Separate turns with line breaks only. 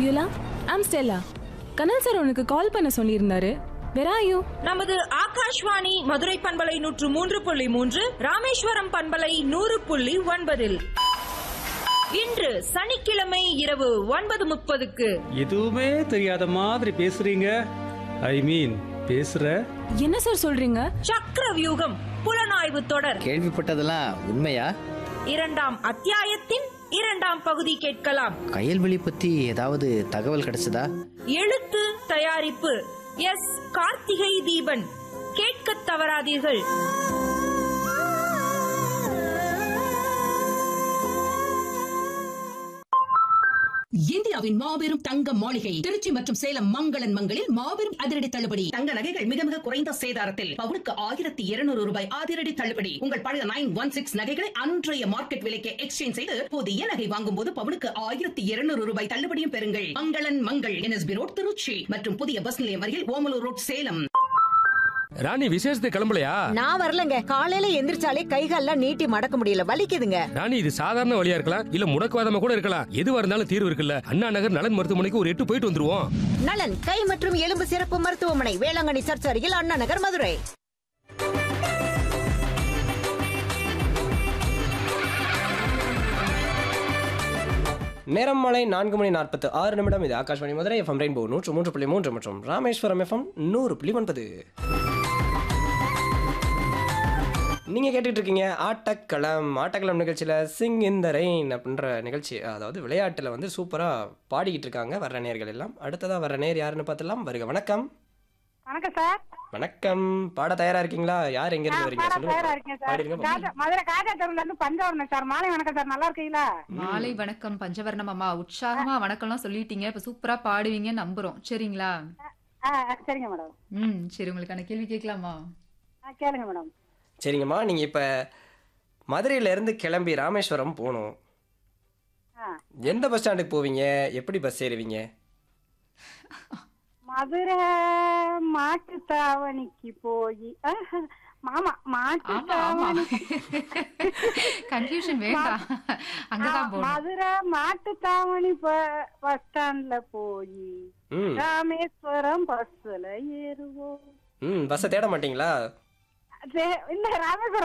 Beulah I'm Stella கனல் sir உனக்கு call பண்ண சொல்லியிருந்தாரு வேற ஆயோ
நமது ஆகாஷ்வாணி மதுரை பண்பலை நூற்று மூன்று புள்ளி மூன்று ராமேஸ்வரம் பண்பலை நூறு புள்ளி ஒன்பதில் இன்று சனிக்கிழமை இரவு ஒன்பது முப்பதுக்கு
எதுவுமே தெரியாத மாதிரி பேசுறீங்க ஐ மீன் பேசுற
என்ன சார் சொல்றீங்க
சக்கர வியூகம் புலனாய்வு தொடர்
கேள்விப்பட்டதெல்லாம் உண்மையா
இரண்டாம் அத்தியாயத்தின் இரண்டாம் பகுதி கேட்கலாம்
கயல்வெளி பத்தி ஏதாவது தகவல் கிடைச்சதா
எழுத்து தயாரிப்பு எஸ் கார்த்திகை தீபன் கேட்கத் தவறாதீர்கள்
இந்தியாவின் மாபெரும் தங்க மாளிகை திருச்சி மற்றும் சேலம் மங்களன் மங்களில் மாபெரும் அதிரடி தள்ளுபடி தங்க நகைகள் மிக மிக குறைந்த சேதாரத்தில் பவுனுக்கு ஆயிரத்தி இருநூறு ரூபாய் அதிரடி தள்ளுபடி உங்கள் பழைய நைன் ஒன் சிக்ஸ் நகைகளை அன்றைய மார்க்கெட் விலைக்கு எக்ஸ்சேஞ்ச் செய்து புதிய நகை வாங்கும் போது பவுனுக்கு ஆயிரத்தி இருநூறு ரூபாய் தள்ளுபடியும் பெறுங்கள் மங்களன் மங்கள் என்எஸ்பி ரோட் திருச்சி மற்றும் புதிய பஸ் நிலையம் அருகில் ஓமலூர் ரோட் சேலம்
ராணி விசேஷத்துக்கு கிளம்பலையா
நான் வரலங்க காலையில எந்திரிச்சாலே கைகால்லாம் நீட்டி மடக்க முடியல வலிக்குதுங்க
ராணி இது சாதாரண வழியா இருக்கலாம் இல்ல முடக்குவாதமா கூட இருக்கலாம் எதுவா இருந்தாலும் தீர்வு இருக்குல்ல அண்ணா நகர் நலன் மருத்துவமனைக்கு ஒரு எட்டு போயிட்டு வந்துருவோம்
நலன் கை மற்றும் எலும்பு சிறப்பு மருத்துவமனை வேளாங்கண்ணி சர்ச் அருகில் அண்ணா நகர் மதுரை
நேரம் மாலை நான்கு மணி நாற்பத்து ஆறு நிமிடம் இது ஆகாஷ்வாணி மதுரை எஃப்எம் ரெயின்போ நூற்று மூன்று புள்ளி மூன்று மற்றும் ராமேஸ்வரம் எஃப்எம் நூறு புள்ளி ஒன்பது நீங்கள் கேட்டுட்டு இருக்கீங்க ஆட்டக்களம் ஆட்டக்களம் நிகழ்ச்சியில் சிங் இன் த ரெயின் அப்படின்ற நிகழ்ச்சி அதாவது விளையாட்டில் வந்து சூப்பராக பாடிக்கிட்டு இருக்காங்க வர்ற நேர்கள் எல்லாம் அடுத்ததாக வர்ற நேர் யாருன்னு பார்த்துலாம் வருக வணக்கம்
வணக்கம் சார்
வணக்கம் பாட தயாரா இருக்கீங்களா யார் எங்க இருந்து வரீங்க
பாட
சொல்லுங்க
தயாரா இருக்கேன் சார்
பாடிடுங்க பாப்போம்.
காஜா- மதுரை காஜா தெருவுல இருந்து பஞ்சவரணம் சார் மாலை வணக்கம் சார் நல்லா இருக்கீங்களா
மாலை வணக்கம் பஞ்சவர்ணம் அம்மா உற்சாகமா வணக்கம்லாம் சொல்லிட்டீங்க இப்ப சூப்பரா பாடுவீங்க நம்புறோம் சரிங்களா
ஆ ஆ, சரிங்க மேடம்
ம் சரி உங்களுக்கான கேள்வி கேட்கலாமா
ஆ கேளுங்க மேடம்
சரிங்கம்மா நீங்கள் இப்போ மதுரையிலேருந்து கிளம்பி ராமேஸ்வரம் போகணும்
ஆ
எந்த பஸ் ஸ்டாண்டுக்கு போவீங்க எப்படி பஸ் ஏறுவீங்க
மதுரை மாட்டு தாவணிக்கு போய் மாமா மாட்டு
ஆமா ஆமா
தாவணி
கன்ஃபியூஷன் வேண்டாம் அங்கதான் போகணும்
மதுரை மாட்டு தாவணி ப- பஸ் ஸ்டாண்ட்ல போய்
ம்
ராமேஸ்வரம் பஸ்ல ஏறுவோம்
ம் பஸ்ஸை தேட மாட்டீங்களா
சே- இல்ல ராமேஸ்வரம்